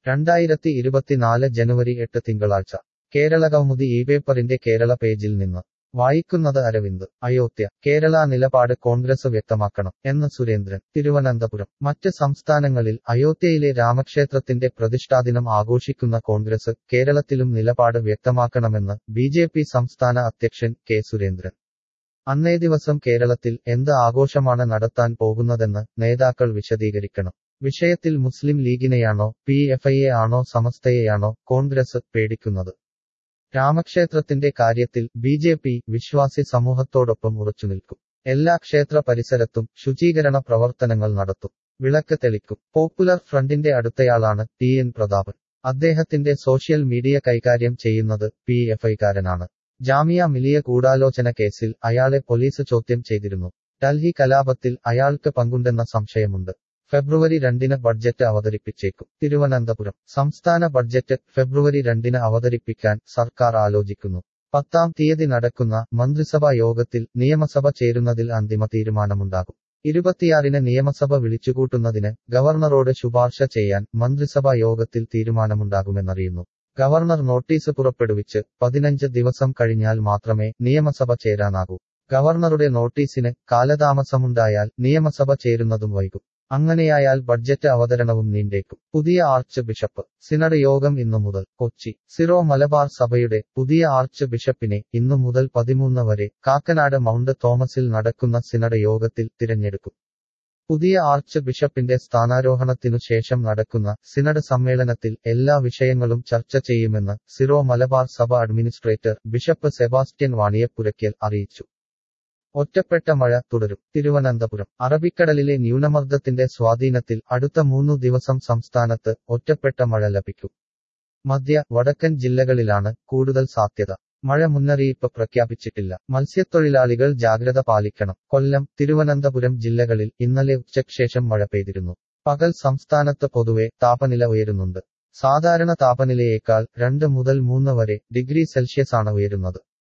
രണ്ടായിരത്തി ഇരുപത്തിനാല് ജനുവരി എട്ട് തിങ്കളാഴ്ച കേരളകൗമുദി ഈ പേപ്പറിന്റെ കേരള പേജിൽ നിന്ന് വായിക്കുന്നത് അരവിന്ദ് അയോധ്യ കേരള നിലപാട് കോൺഗ്രസ് വ്യക്തമാക്കണം എന്ന് സുരേന്ദ്രൻ തിരുവനന്തപുരം മറ്റ് സംസ്ഥാനങ്ങളിൽ അയോധ്യയിലെ രാമക്ഷേത്രത്തിന്റെ പ്രതിഷ്ഠാദിനം ആഘോഷിക്കുന്ന കോൺഗ്രസ് കേരളത്തിലും നിലപാട് വ്യക്തമാക്കണമെന്ന് ബി ജെ പി സംസ്ഥാന അധ്യക്ഷൻ കെ സുരേന്ദ്രൻ അന്നേ ദിവസം കേരളത്തിൽ എന്ത് ആഘോഷമാണ് നടത്താൻ പോകുന്നതെന്ന് നേതാക്കൾ വിശദീകരിക്കണം വിഷയത്തിൽ മുസ്ലിം ലീഗിനെയാണോ പി എഫ് ഐയെ ആണോ സമസ്തയെയാണോ കോൺഗ്രസ് പേടിക്കുന്നത് രാമക്ഷേത്രത്തിന്റെ കാര്യത്തിൽ ബി ജെ പി വിശ്വാസി സമൂഹത്തോടൊപ്പം ഉറച്ചുനിൽക്കും എല്ലാ ക്ഷേത്ര പരിസരത്തും ശുചീകരണ പ്രവർത്തനങ്ങൾ നടത്തും വിളക്ക് തെളിക്കും പോപ്പുലർ ഫ്രണ്ടിന്റെ അടുത്തയാളാണ് ടി എൻ പ്രതാപൻ അദ്ദേഹത്തിന്റെ സോഷ്യൽ മീഡിയ കൈകാര്യം ചെയ്യുന്നത് പി എഫ് ഐക്കാരനാണ് ജാമിയ മിലിയ ഗൂഢാലോചന കേസിൽ അയാളെ പോലീസ് ചോദ്യം ചെയ്തിരുന്നു ഡൽഹി കലാപത്തിൽ അയാൾക്ക് പങ്കുണ്ടെന്ന സംശയമുണ്ട് ഫെബ്രുവരി രണ്ടിന് ബഡ്ജറ്റ് അവതരിപ്പിച്ചേക്കും തിരുവനന്തപുരം സംസ്ഥാന ബഡ്ജറ്റ് ഫെബ്രുവരി രണ്ടിന് അവതരിപ്പിക്കാൻ സർക്കാർ ആലോചിക്കുന്നു പത്താം തീയതി നടക്കുന്ന മന്ത്രിസഭാ യോഗത്തിൽ നിയമസഭ ചേരുന്നതിൽ അന്തിമ തീരുമാനമുണ്ടാകും ഇരുപത്തിയാറിന് നിയമസഭ വിളിച്ചുകൂട്ടുന്നതിന് ഗവർണറോട് ശുപാർശ ചെയ്യാൻ മന്ത്രിസഭാ യോഗത്തിൽ തീരുമാനമുണ്ടാകുമെന്നറിയുന്നു ഗവർണർ നോട്ടീസ് പുറപ്പെടുവിച്ച് പതിനഞ്ച് ദിവസം കഴിഞ്ഞാൽ മാത്രമേ നിയമസഭ ചേരാനാകൂ ഗവർണറുടെ നോട്ടീസിന് കാലതാമസമുണ്ടായാൽ നിയമസഭ ചേരുന്നതും വൈകും അങ്ങനെയായാൽ ബഡ്ജറ്റ് അവതരണവും നീണ്ടേക്കും പുതിയ ആർച്ച് ബിഷപ്പ് സിനഡ് യോഗം ഇന്നു മുതൽ കൊച്ചി സിറോ മലബാർ സഭയുടെ പുതിയ ആർച്ച് ബിഷപ്പിനെ ഇന്നു മുതൽ പതിമൂന്ന് വരെ കാക്കനാട് മൗണ്ട് തോമസിൽ നടക്കുന്ന സിനഡ് യോഗത്തിൽ തിരഞ്ഞെടുക്കും പുതിയ ആർച്ച് ബിഷപ്പിന്റെ സ്ഥാനാരോഹണത്തിനു ശേഷം നടക്കുന്ന സിനഡ് സമ്മേളനത്തിൽ എല്ലാ വിഷയങ്ങളും ചർച്ച ചെയ്യുമെന്ന് സിറോ മലബാർ സഭ അഡ്മിനിസ്ട്രേറ്റർ ബിഷപ്പ് സെബാസ്റ്റ്യൻ വാണിയപ്പുരയ്ക്കൽ അറിയിച്ചു ഒറ്റപ്പെട്ട മഴ തുടരും തിരുവനന്തപുരം അറബിക്കടലിലെ ന്യൂനമർദ്ദത്തിന്റെ സ്വാധീനത്തിൽ അടുത്ത മൂന്നു ദിവസം സംസ്ഥാനത്ത് ഒറ്റപ്പെട്ട മഴ ലഭിക്കും മധ്യ വടക്കൻ ജില്ലകളിലാണ് കൂടുതൽ സാധ്യത മഴ മുന്നറിയിപ്പ് പ്രഖ്യാപിച്ചിട്ടില്ല മത്സ്യത്തൊഴിലാളികൾ ജാഗ്രത പാലിക്കണം കൊല്ലം തിരുവനന്തപുരം ജില്ലകളിൽ ഇന്നലെ ഉച്ചയ്ക്കുശേഷം മഴ പെയ്തിരുന്നു പകൽ സംസ്ഥാനത്ത് പൊതുവെ താപനില ഉയരുന്നുണ്ട് സാധാരണ താപനിലയേക്കാൾ രണ്ട് മുതൽ മൂന്ന് വരെ ഡിഗ്രി സെൽഷ്യസ് ആണ് ഉയരുന്നത്